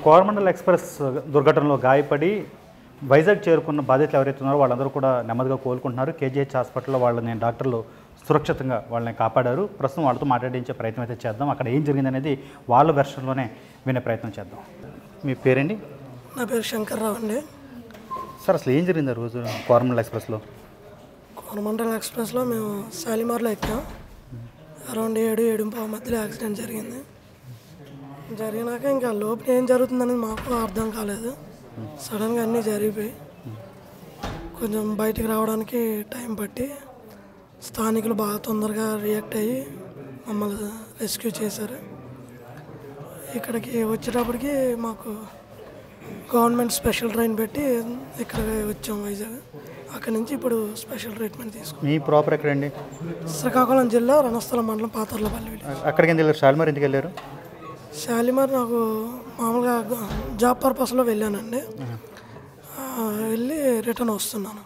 Coromandel express దుర్ఘటనలో గాయపడి వైజాగ్ చేరుకున్న బాధితులు ఎవరైతే ఉన్నారో వాళ్ళందరూ కూడా నెమ్మదిగా కోలుకుంటున్నారు కేజీహెచ్ హాస్పిటల్లో వాళ్ళని డాక్టర్లు సురక్షితంగా వాళ్ళని కాపాడారు ప్రస్తుతం వాళ్ళతో మాట్లాడించే ప్రయత్నం అయితే చేద్దాం అక్కడ ఏం జరిగిందనేది వాళ్ళ వెర్షన్లోనే వినే ప్రయత్నం చేద్దాం మీ పేరేంటి నా పేరు శంకర్రావు అండి సార్ అసలు ఏం జరిగింది ఆ రోజు కోరమండల్ ఎక్స్ప్రెస్లో కోరమండల్ ఎక్స్ప్రెస్లో మేము శాలిమార్లో ఎక్కాం అరౌండ్ ఏడు ఏడు పావు మధ్యలో యాక్సిడెంట్ జరిగింది జరిగినాక ఇంకా లోపల ఏం జరుగుతుందనేది మాకు అర్థం కాలేదు సడన్గా అన్నీ జరిగిపోయి కొంచెం బయటికి రావడానికి టైం పట్టి స్థానికులు బాగా తొందరగా రియాక్ట్ అయ్యి మమ్మల్ని రెస్క్యూ చేశారు ఇక్కడికి వచ్చేటప్పటికి మాకు గవర్నమెంట్ స్పెషల్ ట్రైన్ పెట్టి ఇక్కడ వచ్చాం వైజాగ్ అక్కడి నుంచి ఇప్పుడు స్పెషల్ ట్రీట్మెంట్ తీసుకున్నాం మీ ప్రాపర్ ఎక్కడండి శ్రీకాకుళం జిల్లా రణస్థలం మండలం పాతర్లపల్లి విలేజ్ అక్కడికి ఎందుకు వెళ్ళారు షాల్మార్ ఎందుకు వెళ్ళారు శాలిమార్ నాకు మామూలుగా గ- జాబ్ పర్పస్లో వెళ్ళానండి ఆ, వెళ్ళి రిటర్న్ వస్తున్నాను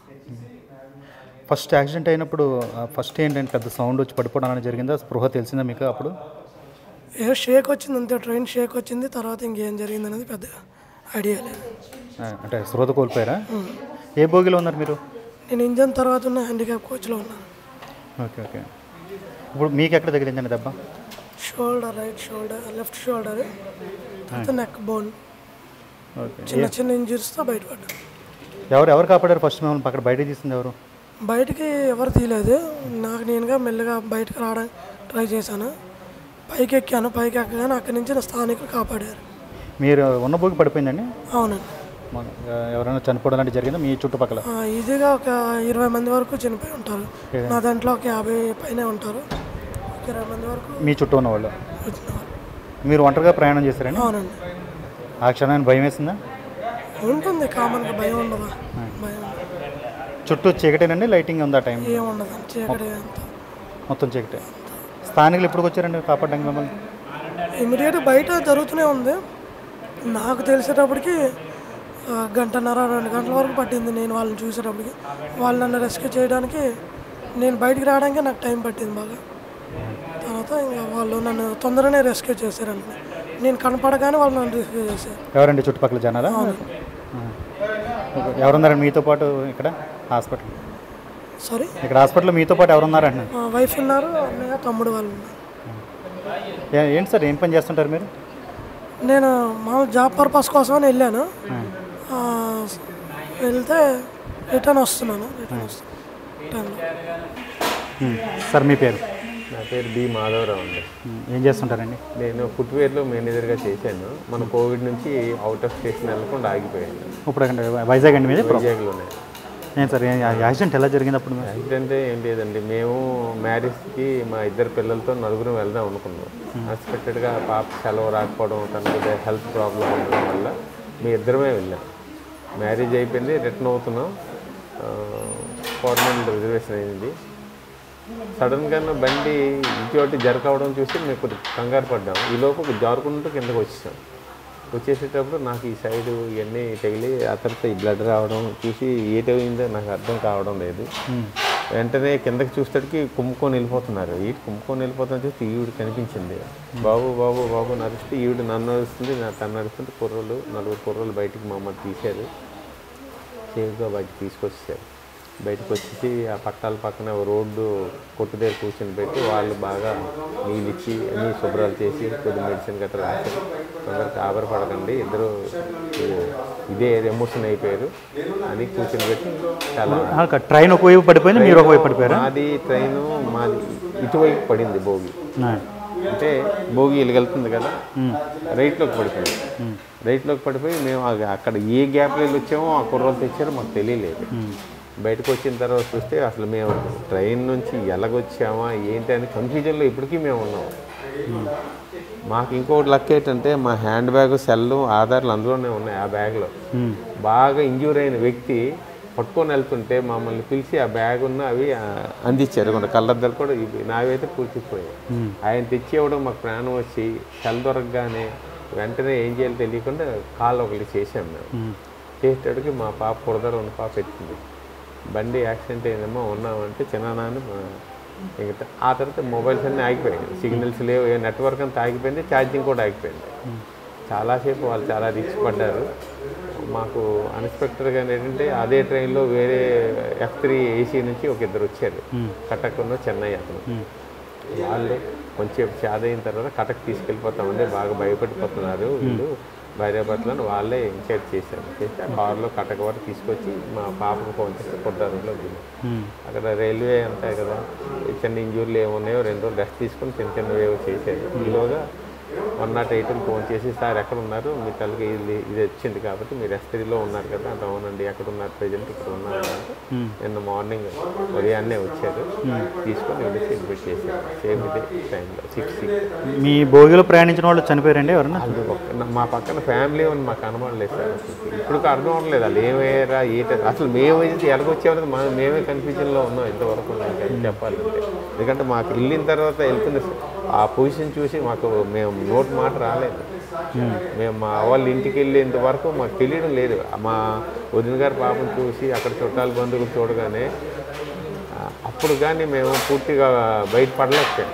ఫస్ట్ యాక్సిడెంట్ అయినప్పుడు ఆ, ఫస్ట్ ఏంటంటే పెద్ద సౌండ్ వచ్చి పడిపోవడం అనేది జరిగిందా స్పృహ తెలిసిందా మీకు అప్పుడు ఏ షేక్ వచ్చింది అంతే ట్రైన్ షేక్ వచ్చింది తర్వాత ఇంకేం జరిగింది అనేది పెద్దగా ఐడియా లేదు ఆ, అంటే స్పృహ కోల్పోయారా ఏ భోగిలో ఉన్నారు మీరు నేను ఇంజన్ తర్వాత ఉన్న హ్యాండిక్యాప్ కోచ్లో ఉన్నాను ఓకే ఓకే ఇప్పుడు మీకు ఎక్కడ తగిలిందండి దెబ్బ shoulder right shoulder left shoulder తర్వాత నెక్ బోన్ ఓకే చిన్న చిన్న ఇంజరీస్తో బయటపడ్డాను ఎవరు ఎవరు కాపాడారు ఫస్ట్ మిమ్మల్ని అక్కడ బయట తీసింది ఎవరు బయటికి ఎవరు తీయలేదు నాకు నేనుగా మెల్లగా బయటకు రావడానికి ట్రై చేశాను పైకి ఎక్కాను పైకి ఎక్కగానే అక్కడి నుంచి నా స్థానికులు కాపాడారు మీరు ఉన్న భోగి పడిపోయిందండి అవునండి మన- ఎవరైనా చనిపోవడం లాంటి జరిగిందా మీ చుట్టుపక్కల ఆ, ఈజీగా ఒక ఇరవై మంది వరకు చనిపోయి ఉంటారు నా దాంట్లో ఒక యాభై పైనే ఉంటారు ఒక ఇరవై మంది వరకు మీ చుట్టూ ఉన్న వాళ్ళు వచ్చినారు మీరు ఒంటరిగా ప్రయాణం చేశారండి అవునండి ఆ క్షణానికి భయం వేసిందా ఉంటుంది కామన్గా భయం ఉండదా భయం చుట్టూ చీకటేనండి లైటింగ్ ఉందా టైం ఏం ఉండదు చీకటి అంత మొత్తం చీకటే స్థానికులు ఎప్పుడు వచ్చారండి కాపాడడానికి మిమ్మల్ని ఇమీడియట్ బయట జరుగుతూనే ఉంది నాకు తెలిసేటప్పటికి ఆ, గంటన్నర రెండు గంటల వరకు పట్టింది నేను వాళ్ళని చూసేటప్పటికి వాళ్ళు నన్ను రెస్క్యూ చేయడానికి నేను బయటికి రావడానికి నాకు టైం పట్టింది బాగా తర్వాత ఇంకా వాళ్ళు నన్ను తొందరగానే రెస్క్యూ చేశారండి నేను కనపడగానే వాళ్ళు నన్ను రెస్క్యూ చేశారు ఎవరండి చుట్టుపక్కల జనాలా ఆ. ఓకే. ఎవరున్నారండి మీతో పాటు ఇక్కడ హాస్పిటల్ సారీ ఇక్కడ హాస్పిటల్లో మీతో పాటు ఎవరున్నారండి మా వైఫ్ ఉన్నారు అన్నయ్య తమ్ముడు వాళ్ళు ఉన్నారు ఏ- ఏంటి సార్ ఏం పని చేస్తుంటారు మీరు నేను మా జాబ్ పర్పస్ కోసమని వెళ్ళాను ఆ, వెళ్తే రిటర్న్ వస్తున్నాను రిటర్న్ వస్తున్నాను టైంలో ఉమ్. సార్ మీ పేరు నా పేరు బి మాధవరావు అండి ఉమ్. ఏం చేస్తుంటారండి నేను ఫుట్వేర్లో మేనేజర్గా చేశాను మన కోవిడ్ నుంచి అవుట్ ఆఫ్ స్టేషన్ వెళ్ళకుండా ఆగిపోయాను ఇప్పుడు అక్కడ వైజాగ్ అండి మీది వైజాగ్లోనే ఏం సార్ ఏ- యాక్సిడెంట్ ఎలా జరిగింది అప్పుడు మీరు? యాక్సిడెంట్ ఏం లేదండి మేము మ్యారేజ్కి మా ఇద్దరు పిల్లలతో నలుగురం వెళ్దాం అనుకున్నాం అన్ఎక్స్పెక్టెడ్గా పాప సెలవు రాకపోవడం తనకు హెల్త్ ప్రాబ్లం ఉండడం వల్ల మీ ఇద్దరమే వెళ్ళాం మ్యారేజ్ అయిపోయింది రిటర్న్ అవుతున్నాం గవర్నమెంట్ రిజర్వేషన్ అయింది సడన్గా బండి ఇంకోటి జరగవడం చూసి మేము కొద్దిగా కంగారు పడ్డాం ఈ లోపు జారుకుంటూ కిందకు వచ్చేసాం వచ్చేసేటప్పుడు నాకు ఈ సైడ్ ఇవన్నీ తగిలి ఆ తర్వాత ఈ బ్లడ్ రావడం చూసి ఏటైందో నాకు అర్థం కావడం లేదు వెంటనే కిందకి చూసేటికి కుమ్ముకొని వెళ్ళిపోతున్నారు ఈ కుమ్ముకొని వెళ్ళిపోతున్న చూస్తే ఈవిడ కనిపించింది బాబు బాబు బాబు నడిస్తే ఈవిడ నన్ను నడుస్తుంది నా తను నడుస్తుంటే కుర్రోళ్ళు నలుగురు కుర్రోళ్ళు బయటికి మమ్మల్ని తీశారు సేఫ్గా బయటకు తీసుకొచ్చేసారు బయటకు వచ్చేసి ఆ పట్టాల పక్కన ఓ రోడ్డు కొట్టు దగ్గర కూర్చొని పెట్టి వాళ్ళు బాగా నీళ్ళు ఇచ్చి అన్నీ శుభ్రాలు చేసి కొద్ది మెడిసిన్ గట్రా రాశారు తొందరగా ఆభరపడకండి ఇద్దరు ఇదే ఎమోషన్ అయిపోయారు అని కూర్చొని పెట్టి చాలా ఆ, అక్కడ ట్రైన్ ఒకవైపు పడిపోయింది మీరు ఒకవైపు పడిపోయారా మాది ట్రైన్ మాది ఇటువైపు పడింది భోగి ఆ. అంటే భోగి వెళ్తుంది కదా రైట్లోకి పడిపోయింది రైట్లోకి పడిపోయి మేము ఆ- అక్కడ ఏ గ్యాప్లో వెళ్ళి వచ్చామో ఆ కుర్రోలు తెచ్చారో మాకు తెలియలేదు బయటకు వచ్చిన తర్వాత చూస్తే అసలు మేము ట్రైన్ నుంచి ఎలాగొచ్చామా ఏంటి అని కన్ఫ్యూజన్లో ఇప్పటికీ మేము ఉన్నాం మాకు ఇంకోటి లక్ ఏంటంటే మా హ్యాండ్ బ్యాగ్ సెల్ ఆధార్లు అందులోనే ఉన్నాయి ఆ బ్యాగ్లో బాగా ఇంజ్యూర్ అయిన వ్యక్తి పట్టుకొని వెళ్తుంటే మమ్మల్ని పిలిచి ఆ బ్యాగ్ ఉన్న అవి ఆ, అందించారు కొన్ని కళ్ళద్దాలు కూడా ఇవి నావైతే పూర్తిపోయాయి ఆయన తెచ్చి ఇవ్వడం మాకు ప్రాణం వచ్చి సెల్ దొరకగానే వెంటనే ఏం చేయాలో తెలియకుండా కాల్ ఒకటి చేసాం మేము చేసేటడికి మా పాప కుడదర ఉన్న పాప ఎత్తింది బండి యాక్సిడెంట్ అయిందేమో ఉన్నామంటే చిన్నాన్ని ఇంకా ఆ తర్వాత మొబైల్స్ అన్నీ ఆగిపోయాయి సిగ్నల్స్ లేవు ఏ నెట్వర్క్ అంతా ఆగిపోయింది ఛార్జింగ్ కూడా ఆగిపోయింది చాలాసేపు వాళ్ళు చాలా రిచ్ పడ్డారు మాకు అన్ఎక్స్పెక్టెడ్గా ఏంటంటే అదే ట్రైన్లో వేరే ఎఫ్ త్రీ ఏసీ నుంచి ఒక ఇద్దరు వచ్చారు కటక్ను చెన్నై అతను వాళ్ళు కొంచెం చాద అయిన తర్వాత కటక్ తీసుకెళ్ళిపోతామంటే బాగా భయపడిపోతున్నారు వీళ్ళు భార్యాభర్తలను వాళ్ళే ఇన్ఛార్జ్ చేశారు చేస్తే ఆ కారులో కటక్ వరకు తీసుకొచ్చి మా పాపకు ఫోన్ చేస్తే కొట్టారులో దిగాం ఉమ్. అక్కడ రైల్వే అంతాయి కదా చిన్న ఇంజూర్లు ఏమున్నాయో రెండు రోజులు రెస్ట్ తీసుకొని చిన్న చిన్నవి ఏవో చేశారు ఈలోగా వన్ నాట్ ఎయిట్కి ఫోన్ చేసి సార్ ఎక్కడ ఉన్నారు మీ తల్లికి ఇది ఇది వచ్చింది కాబట్టి మీరు ఎస్త్రీలో ఉన్నారు కదా అంటే అవునండి ఎక్కడ ఉన్నారు ప్రజెంట్ ఇక్కడ ఉన్నారు అంటే నిన్న మార్నింగ్ ఉదయాన్నే వచ్చారు తీసుకొని వెళ్ళి సెలిబ్రేట్ చేశారు సేమ్ ఇదే టైంలో సిక్స్ సిక్స్ మీ భోగిలో ప్రయాణించిన వాళ్ళు చనిపోయారండి ఎవరన్నా వాళ్ళు పక్కన మా పక్కన ఫ్యామిలీ అని మాకు కనబడలేదు సార్ అసలు ఇప్పుడు అర్థం అవ్వట్లేదు వాళ్ళు ఏమయ్యారా ఏంటి అసలు మేము ఎలాగొచ్చామనేది మా మేమే కన్ఫ్యూజన్లో ఉన్నాం ఇంతవరకు ఉన్నాం ఇంకా చెప్పాలంటే ఎందుకంటే మాకు వెళ్ళిన తర్వాత వెళ్తుంది ఆ పొజిషన్ చూసి మాకు మేము నోట్ మాట రాలేదు మేము మా వాళ్ళ ఇంటికి వెళ్ళేంత వరకు మాకు తెలియడం లేదు మా వదిన గారి పాపం చూసి అక్కడ చుట్టాల బంధువులు చూడగానే ఆ, అప్పుడు కానీ మేము పూర్తిగా బయటపడలేకపోయాం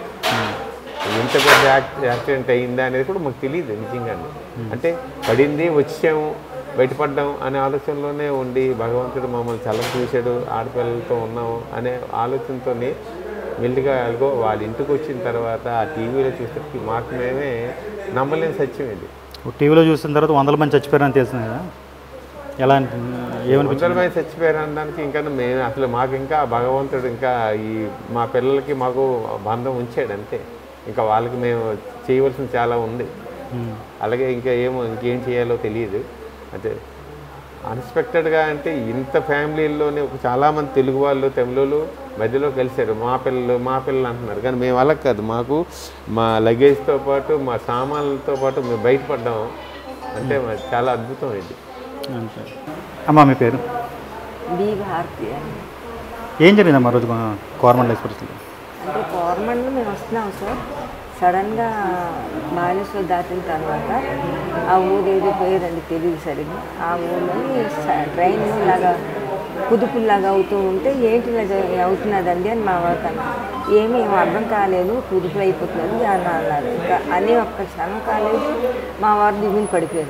ఎంత పెద్ద యాక్- యాక్సిడెంట్ అయిందా అనేది కూడా మాకు తెలియదు నిజంగానే అంటే పడింది వచ్చాము బయటపడ్డాం అనే ఆలోచనలోనే ఉండి భగవంతుడు మమ్మల్ని చల్లం చూశాడు ఆడపిల్లలతో ఉన్నాము అనే ఆలోచనతోనే మెల్లిగా అల్గో వాళ్ళ ఇంటికి వచ్చిన తర్వాత ఆ టీవీలో చూస్తే మాకు మేమే నమ్మలేని సత్యం ఇది టీవీలో చూసిన తర్వాత వందల మంది చచ్చిపోయారని తెలిసింది కదా ఎలా అనిపి- ఏమనిపించింది సుందరమైన చచ్చిపోయారు అనడానికి ఇంకా మేము అసలు మాకు ఇంకా భగవంతుడు ఇంకా ఈ మా పిల్లలకి మాకు బంధం ఉంచాడు అంతే ఇంకా వాళ్ళకి మేము చేయవలసింది చాలా ఉంది ఉమ్. అలాగే ఇంకా ఏమో ఇంకేం చేయాలో తెలియదు అంటే అన్ఎక్స్పెక్టెడ్గా అంటే ఇంత ఫ్యామిలీల్లోనే ఒక చాలామంది తెలుగు వాళ్ళు తమిళలు మధ్యలో కలిశారు మా పిల్లలు మా పిల్లలు అంటున్నారు కానీ మేము అలా కాదు మాకు మా లగేజ్తో పాటు మా సామాన్లతో పాటు మేము బయటపడ్డాం అంటే మాది చాలా అద్భుతం ఇది అంతే అమ్మా మీ పేరు బి భారతి అని ఏం జరిగిందమ్మా రోజు గవర్నమెంట్ ఎక్స్ప్రెస్లో అంటే గవర్నమెంట్లో మేము వస్తున్నాం సార్ సడన్గా బాలేశ్వర్ దాటిన తర్వాత ఆ ఊరు ఏదో పేరండి తెలియదు సరిగ్గా ఆ ఊళ్ళోని స- ట్రైన్ లాగా కుదుపులాగా అవుతూ ఉంటే ఏంటి ఇలా జ- అవుతున్నదండి అని మా వారికి అన్నారు ఏమీ ఏం అర్థం కాలేదు కుదుపులు అయిపోతున్నది అని అన్నారు ఇంకా అని ఒక్క క్షణం కాలేదు మా వారు దిగులు పడిపోయారు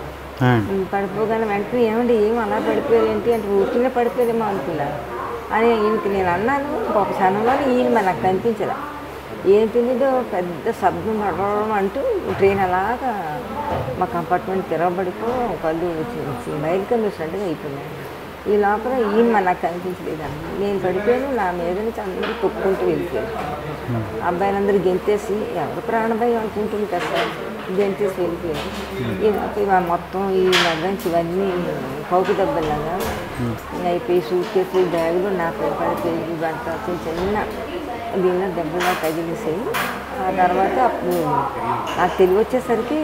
పడిపోగానే వెంటనే ఏమండి ఏం అలా పడిపోయారు ఏంటి అంటే ఊరికినే పడిపోయారేమో అనుకున్నాను అని ఈయనకి నేను అన్నాను ఒక క్షణంలో ఈయన మరి నాకు కనిపించలే ఏం తెలియదో పెద్ద శబ్దం నడవడం అంటూ ట్రైన్ అలాగా మా కంపార్ట్మెంట్ తిరగబడిపో కళ్ళు వచ్చి బయలు కళ్ళు వచ్చినట్టుగా అయిపోయినాయి ఈ లోపల ఈయన మరి నాకు కనిపించలేదండి నేను పడిపోయాను నా మీద నుంచి అందరూ తొక్కుంటూ వెళ్ళిపోయారు అబ్బాయిలందరూ గెంతేసి ఎవరు ప్రాణభయం అనుకుంటుంది కదా సార్ గెంతేసి వెళ్ళిపోయారు ఈ లోపల ఇవ మొత్తం ఈ నగరించి ఇవన్నీ కౌకు దెబ్బలాగా అయిపోయి సూట్ కేసు బ్యాగులు నా పేరు పడిపోయి గంట చిన్న చిన్న దీనిలో దెబ్బలా తగిలేసాయి ఆ తర్వాత అప్పుడు నాకు తెలివి వచ్చేసరికి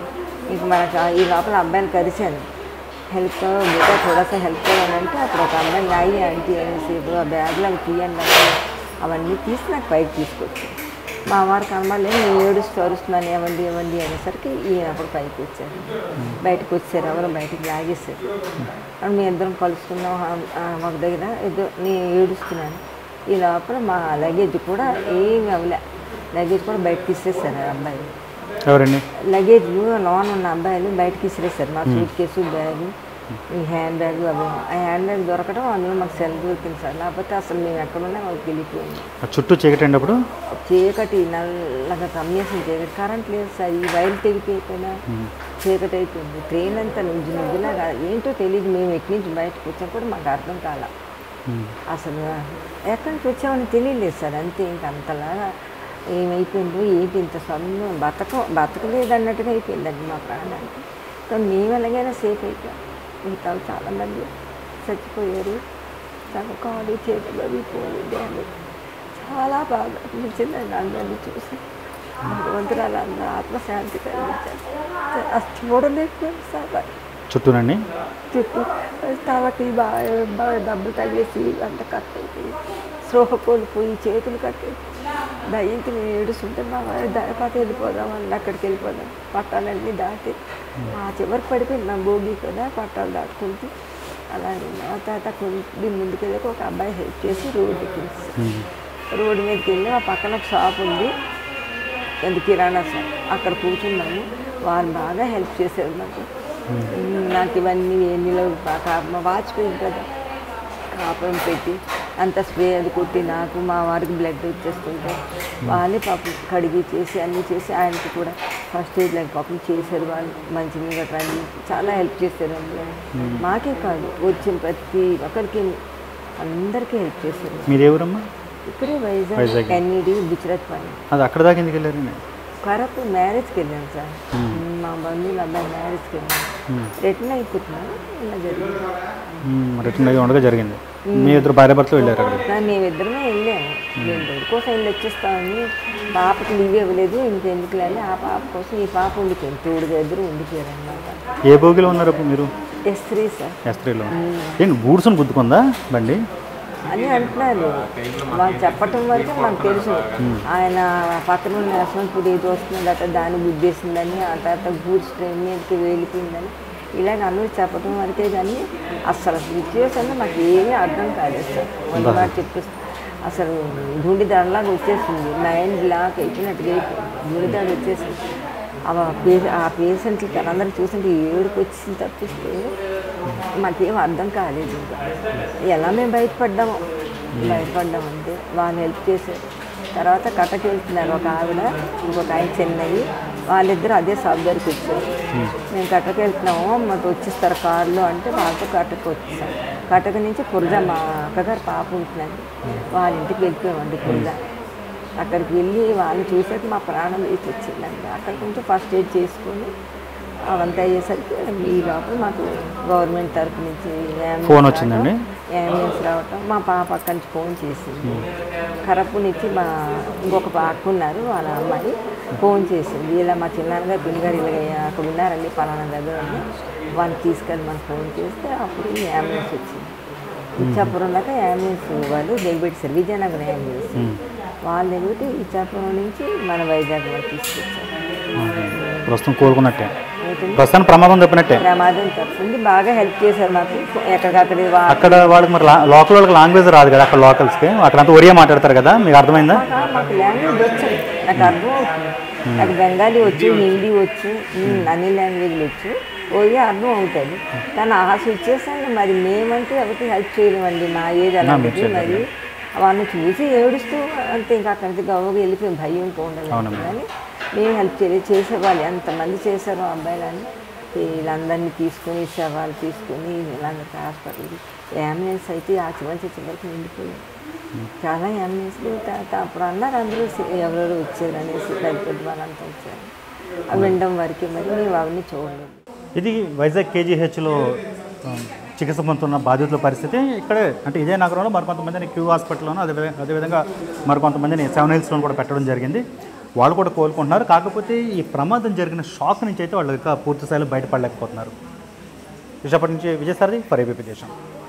ఇంక మనకు ఆ- ఈ లోపల అబ్బాయిని కలిశాను హెల్ప్ బేటా థోడాసా హెల్ప్ చేయాలంటే అప్పుడు ఒక అమ్మాయి నాయి ఆంటీ అనేసి ఇప్పుడు ఆ బ్యాగ్లో అవి తీయండి అంటే అవన్నీ తీసి నాకు పైకి తీసుకొచ్చి మా వారు కనబడలేదు నేను ఏడుస్తూ అరుస్తున్నాను ఏమండి ఏమండి అనేసరికి ఈయన అప్పుడు పైకి వచ్చారు బయటకు వచ్చారు ఎవరు బయటకు లాగేశారు అప్పుడు మేము ఇద్దరం కలుసుకున్నాం ఆ- ఆ ఒక దగ్గర ఏదో నేను ఏడుస్తున్నాను ఈ లోపల మా లగేజ్ కూడా ఏమి అవ్వలే లగేజ్ కూడా బయట తీసేసారు ఆ అబ్బాయి ఎవరండి లగేజ్లు లోన్ ఉన్న అబ్బాయిలు బయటకి ఇసిరేస్తారు మా సూట్ కేసు బ్యాగు ఈ హ్యాండ్ బ్యాగ్ అవి ఆ హ్యాండ్ బ్యాగ్ దొరకడం అందులో మాకు సెల్ దొరికింది సార్ లేకపోతే అసలు మేము ఎక్కడున్నా వాళ్ళకి వెళ్ళిపోయింది ఆ చుట్టూ చీకటి అండి అప్పుడు చీకటి నల్లగా కమ్మేసిన చీకటి కరెంట్ లేదు సార్ ఈ రైలు తెగిపోయిపోయినా చీకటి అయిపోయింది ట్రైన్ అంతా నుంచి నువ్వులాగా ఏంటో తెలియదు మేము ఎక్కడి నుంచి బయటకు వచ్చాం కూడా మాకు అర్థం కాల ఉమ్. అసలు ఎక్కడి నుంచి వచ్చామని తెలియలేదు సార్ అంతే ఇంక అంతలాగా ఏమైపోయిందో ఏంటి ఇంత సొమ్ము బతక బతకలేదు అన్నట్టుగా అయిపోయిందండి మా ప్రాణానికి కానీ మేము ఎలాగైనా సేఫ్ అయిపోయాం మిగతా వాళ్ళు చాలామంది చచ్చిపోయారు చాలా కాలు చేతులు అవి పోయి డ్యామేజ్ చాలా బాగా అనిపించిందండి అందరినీ చూసి భగవంతురాలు అందరూ ఆత్మశాంతి కలిగించారు అసలు చూడలేకపోయింది సార్ చుట్టూనండి చుట్టూ తలకి బాగా బాగా డబ్బులు తగిలేసి అంత కట్ అయిపోయి స్పృహ కోల్పోయి చేతులు కట్టి దయ్యంకి నేను ఏడుస్తుంటే మా వారు దారిపాత వెళ్ళిపోదామని అక్కడికి వెళ్ళిపోదాం పట్టాలన్నీ దాటి ఆ చివరికి పడిపోయింది నా భోగి కదా పట్టాలు దాటుకుంటూ అలాగే ఆ తర్వాత కొద్ది ముందుకు వెళ్ళాక ఒక అబ్బాయి హెల్ప్ చేసి రోడ్డుకి రోడ్డు మీదకి వెళ్ళి ఆ పక్కన ఒక షాప్ ఉంది అది కిరాణా షాప్ అక్కడ కూర్చున్నాము వాళ్ళు బాగా హెల్ప్ చేశారు నాకు నాకు ఇవన్నీ ఎన్నిలో వాచిపోయింది కదా కాపురం పెట్టి అంత స్ప్రే అది కొట్టి నాకు మా వారికి బ్లడ్ వచ్చేస్తుంటే వాళ్ళే పాపం కడిగి చేసి అన్నీ చేసి ఆయనకి కూడా ఫస్ట్ ఎయిడ్ లైక్ పాపం చేశారు వాళ్ళు మంచి మీద ట్రైన్ చాలా హెల్ప్ చేశారు అందులో మాకే కాదు వచ్చిన ప్రతి ఒక్కరికి అందరికీ హెల్ప్ చేశారు మీరు ఎవరమ్మా ఇక్కడే వైజాగ్ వైజాగ్. ఎన్ఈడి గుజరాత్ పని అది అక్కడ దాకా ఎందుకు వెళ్ళారండి కరపు మ్యారేజ్కి వెళ్ళాను సార్ మా బంధువులు అబ్బాయి మ్యారేజ్కి వెళ్ళాను రిటర్న్ అయిపోతున్నాను ఇలా జరిగింది రిటర్న్ అయ్యి ఉండగా జరిగింది మీ ఇద్దరు భార్య భర్తలు వెళ్ళారు అక్కడ కానీ మేమిద్దరమే వెళ్ళాము రెండు రోజుల కోసం వెళ్ళి వచ్చేస్తామని పాపకి లీవ్ ఇవ్వలేదు ఇంకెందుకు లేని ఆ పాప కోసం ఈ పాప ఉండిపోయింది తోడు దగ్గర ఉండిపోయారు అనమాట ఏ భోగిలో ఉన్నారు అప్పుడు మీరు ఎస్ త్రీ సార్ ఎస్త్రీలో ఏంటి గూడ్స్ని గుద్దుకుందా బండి అని అంటున్నారు వాళ్ళు చెప్పటం వరకు మాకు తెలుసు ఆయన పక్కన ఉన్న యశ్వంతపూర్ ఏది వస్తుందట దాన్ని గుద్దేసిందని ఆ తర్వాత గూడ్స్ ట్రైన్ మీదకి వెళ్ళిపోయిందని ఇలాగ అందరూ చెప్పటం వరకే కానీ అసలు సిచ్యువేషన్ మాకు ఏమీ అర్థం కాలేదు సార్ వంద మాట చెప్పి అసలు గుండె దడలాగా వచ్చేసింది మైండ్ బ్లాక్ అయిపోయినట్టుగా అయిపోయింది గుండె దడ వచ్చేసింది ఆ పే ఆ పేషెంట్లకి అందరూ చూస్తుంటే ఏడుపు వచ్చింది తప్పిస్తే మాకేం అర్థం కాలేదు ఇంకా ఎలా మేము బయటపడ్డాము బయటపడ్డాం అంటే వాళ్ళు హెల్ప్ చేశారు తర్వాత కట్టకి వెళ్తున్నారు ఒక ఆవిడ ఇంకొక ఆయన చెన్నై వాళ్ళిద్దరు అదే షాప్ దగ్గరికి వచ్చారు మేము కట్టకి వెళ్తున్నాము మాకు వచ్చిస్తారు కార్లో అంటే వాళ్ళతో కట్టకు వచ్చేసాం కట్టక నుంచి పురజ మా అక్కగారు పాప ఉంటుందండి వాళ్ళ ఇంటికి వెళ్ళిపోయామండి పురజ అక్కడికి వెళ్ళి వాళ్ళని చూసాక మా ప్రాణం లేచి వచ్చిందండి అక్కడ కొంచెం ఫస్ట్ ఎయిడ్ చేసుకొని అవంతా అయ్యేసరికి ఈ లోపల మాకు గవర్నమెంట్ తరపు నుంచి ambulance ఫోన్ వచ్చిందండి? రావటం, ambulance రావటం మా పాప అక్కడి నుంచి ఫోన్ చేసింది కరపు నుంచి మా ఇంకొక పాప ఉన్నారు వాళ్ళ అమ్మాయి ఫోన్ చేసింది ఇలా మా చిన్నాన్నగారు పిల్లగారు ఇలా అక్కడ ఉన్నారండి పలానా దగ్గర అని వాళ్ళని తీసుకెళ్ళి మనకు ఫోన్ చేస్తే అప్పుడు ఈ అంబులెన్స్ వచ్చింది ఇచ్చాపురం దాకా అంబులెన్స్ వాళ్ళు దిగబెట్టారు విజయనగరం అంబులెన్స్ వాళ్ళు ఎదుగుతే ఇచ్చాపురం నుంచి మన వైజాగ్ వాళ్ళు తీసుకొచ్చారు ప్రస్తుతం కోలుకున్నట్టే ఏంటంటే ప్రస్తుతానికి ప్రమాదం తప్పినట్టే ప్రమాదం తప్పింది బాగా హెల్ప్ చేశారు మాకు ఎక్కడికక్కడ వా- అక్కడ వాళ్ళకి మరి లా- లోకల్ వాళ్ళకి లాంగ్వేజ్ రాదు కదా అక్కడ లోకల్స్కి అక్కడంతా ఒరియా మాట్లాడతారు కదా మీకు అర్థమైందా మాకు మాకు లాంగ్వేజ్ వచ్చు నాకు అర్థం అవుతుంది నాకు బెంగాలీ వచ్చు హిందీ వచ్చు ఉమ్, అన్ని లాంగ్వేజ్లు వచ్చు పోయి అర్థం అవుతుంది కానీ ఆ సిచ్యువేషన్ మరి మేమంటే ఎవరికి హెల్ప్ చేయలేమండి మా ఏజ్ అలాంటిది మరి వాళ్ళని చూసి ఏడుస్తూ అంతే ఇంకా అక్కడి నుంచి గవ్వగా వెళ్ళిపోయి భయం ఉండదు కానీ మేము హెల్ప్ చేయలేదు చేసేవాళ్ళు ఎంతమంది చేశారో అబ్బాయిలని వీళ్ళందరినీ తీసుకొని శవాలు తీసుకొని వీళ్ళందరికీ హాస్పిటల్కి అంబులెన్స్ అయితే ఆ చివరి చివరికి నిండిపోయాయి చాలా అంబులెన్స్లు తర్వాత అప్పుడు అన్నారు అందరూ సి- ఎవరెవరు వచ్చారు అనేసి పెద్ద పెద్ద వాళ్ళంతా వచ్చారు అవి వినడం వరకే మరి మేము అవన్నీ చూడలేదు ఇది వైజాగ్ కేజీహెచ్లో చికిత్స పొందుతున్న బాధితుల పరిస్థితి ఇక్కడే అంటే ఇదే నగరంలో మరికొంతమందిని క్యూ హాస్పిటల్లోనూ అదే అదేవిధంగా మరికొంతమందిని సెవెన్ హిల్స్లోనూ కూడా పెట్టడం జరిగింది వాళ్ళు కూడా కోలుకుంటున్నారు కాకపోతే ఈ ప్రమాదం జరిగిన షాక్ నుంచి అయితే వాళ్ళు ఇంకా పూర్తి స్థాయిలో బయటపడలేకపోతున్నారు విశాఖపట్నం నుంచి విజయసారథి ఫర్ ఏబీపీ దేశం